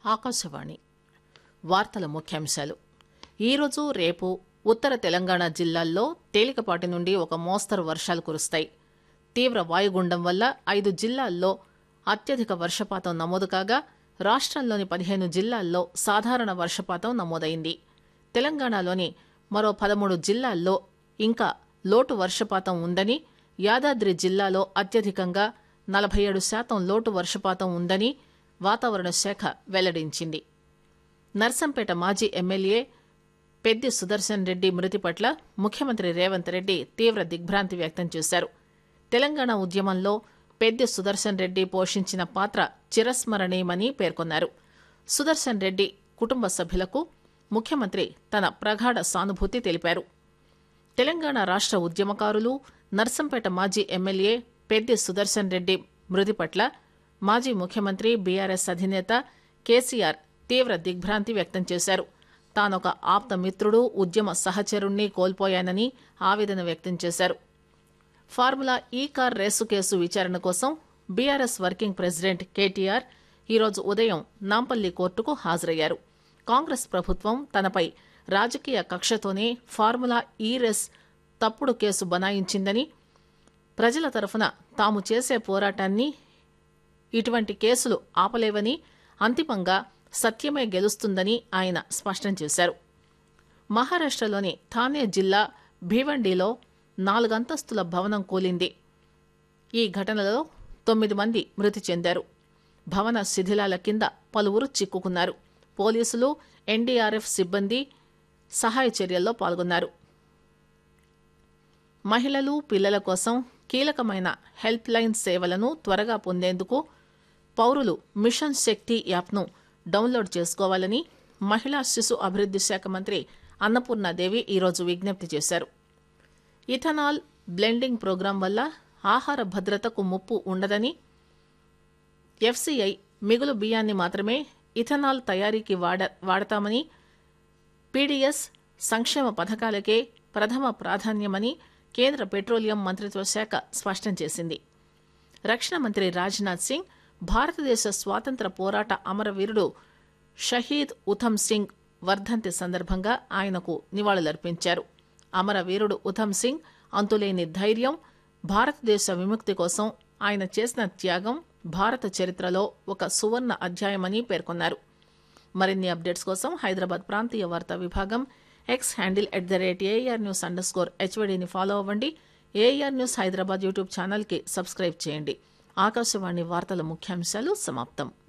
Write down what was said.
ఆకాశవాణి వార్తల ముఖ్యాంశాలు ఈరోజు రేపు ఉత్తర తెలంగాణ జిల్లాల్లో తేలికపాటి నుండి ఒక మోస్తరు వర్షాలు కురుస్తాయి తీవ్ర వాయుగుండం వల్ల ఐదు జిల్లాల్లో అత్యధిక వర్షపాతం నమోదు కాగా రాష్టంలోని పదిహేను జిల్లాల్లో సాధారణ వర్షపాతం నమోదైంది తెలంగాణలోని మరో పదమూడు జిల్లాల్లో ఇంకా లోటు వర్షపాతం ఉందని యాదాద్రి జిల్లాలో అత్యధికంగా నలభై ఏడు శాతం లోటు వర్షపాతం ఉందని వాతావరణ శాఖ వెల్లడించింది నర్సంపేట మాజీ ఎమ్మెల్యే పెద్ది సుదర్శన్ రెడ్డి మృతి పట్ల ముఖ్యమంత్రి రేవంత్ రెడ్డి తీవ్ర దిగ్భ్రాంతి వ్యక్తం చేశారు తెలంగాణ ఉద్యమంలో పెద్ది సుదర్శన్ రెడ్డి పోషించిన పాత్ర చిరస్మరణీయమని పేర్కొన్నారు సుదర్శన్ రెడ్డి కుటుంబ సభ్యులకు ముఖ్యమంత్రి తన ప్రగాఢ సానుభూతి తెలిపారు తెలంగాణ రాష్ట ఉద్యమకారులు నర్సంపేట మాజీ ఎమ్మెల్యే పెద్ది సుదర్శన్ రెడ్డి మృతి పట్ల మాజీ ముఖ్యమంత్రి బీఆర్ఎస్ అధినేత కేసీఆర్ తీవ్ర దిగ్భ్రాంతి వ్యక్తం చేశారు తానొక ఆప్త మిత్రుడు ఉద్యమ సహచరుణ్ణి కోల్పోయానని ఆవేదన వ్యక్తం చేశారు ఫార్ములా ఈ కార్ రేసు కేసు విచారణ కోసం బీఆర్ఎస్ వర్కింగ్ ప్రెసిడెంట్ కేటీఆర్ ఈరోజు ఉదయం నాంపల్లి కోర్టుకు హాజరయ్యారు కాంగ్రెస్ ప్రభుత్వం తనపై రాజకీయ కక్షతోనే ఫార్ములా ఈ రేస్ తప్పుడు కేసు బనాయించిందని ప్రజల తరఫున తాము చేసే పోరాటాన్ని ఇటువంటి కేసులు ఆపలేవని అంతిమంగా సత్యమే గెలుస్తుందని ఆయన స్పష్టం చేశారు మహారాష్టలోని థానే జిల్లా భీవండిలో నాలుగంతస్తుల భవనం కూలింది ఈ ఘటనలో తొమ్మిది మంది మృతి చెందారు భవన శిథిలాల కింద పలువురు చిక్కుకున్నారు పోలీసులు ఎన్డీఆర్ఎఫ్ సిబ్బంది సహాయ చర్యల్లో పాల్గొన్నారు మహిళలు పిల్లల కోసం కీలకమైన హెల్ప్ లైన్ సేవలను త్వరగా పొందేందుకు పౌరులు మిషన్ శక్తి యాప్ను డౌన్లోడ్ చేసుకోవాలని మహిళా శిశు అభివృద్ది శాఖ మంత్రి అన్నపూర్ణాదేవి ఈరోజు విజ్ఞప్తి చేశారు ఇథనాల్ బ్లెండింగ్ ప్రోగ్రాం వల్ల ఆహార భద్రతకు ముప్పు ఉండదని ఎఫ్సీఐ మిగులు బియ్యాన్ని మాత్రమే ఇథనాల్ తయారీకి వాడ వాడతామని పీడీఎస్ సంక్షేమ పథకాలకే ప్రథమ ప్రాధాన్యమని కేంద్ర పెట్రోలియం మంత్రిత్వ శాఖ స్పష్టం చేసింది రక్షణ మంత్రి రాజ్నాథ్ సింగ్ భారతదేశ స్వాతంత్ర పోరాట అమరవీరుడు షహీద్ ఉధమ్ సింగ్ వర్ధంతి సందర్భంగా ఆయనకు నివాళులర్పించారు అమరవీరుడు ఉధమ్ సింగ్ అంతులేని ధైర్యం భారతదేశ విముక్తి కోసం ఆయన చేసిన త్యాగం భారత చరిత్రలో ఒక సువర్ణ అధ్యాయమని పేర్కొన్నారు మరిన్ని అప్డేట్స్ కోసం హైదరాబాద్ ప్రాంతీయ వార్తా విభాగం X handle at the rate A R news underscore హెచ్వడిని ఫాలో అవ్వండి ఏఆర్ న్యూస్ హైదరాబాద్ యూట్యూబ్ ఛానల్కి సబ్స్క్రైబ్ చేయండి ఆకాశవాణి వార్తల ముఖ్యాంశాలు సమాప్తం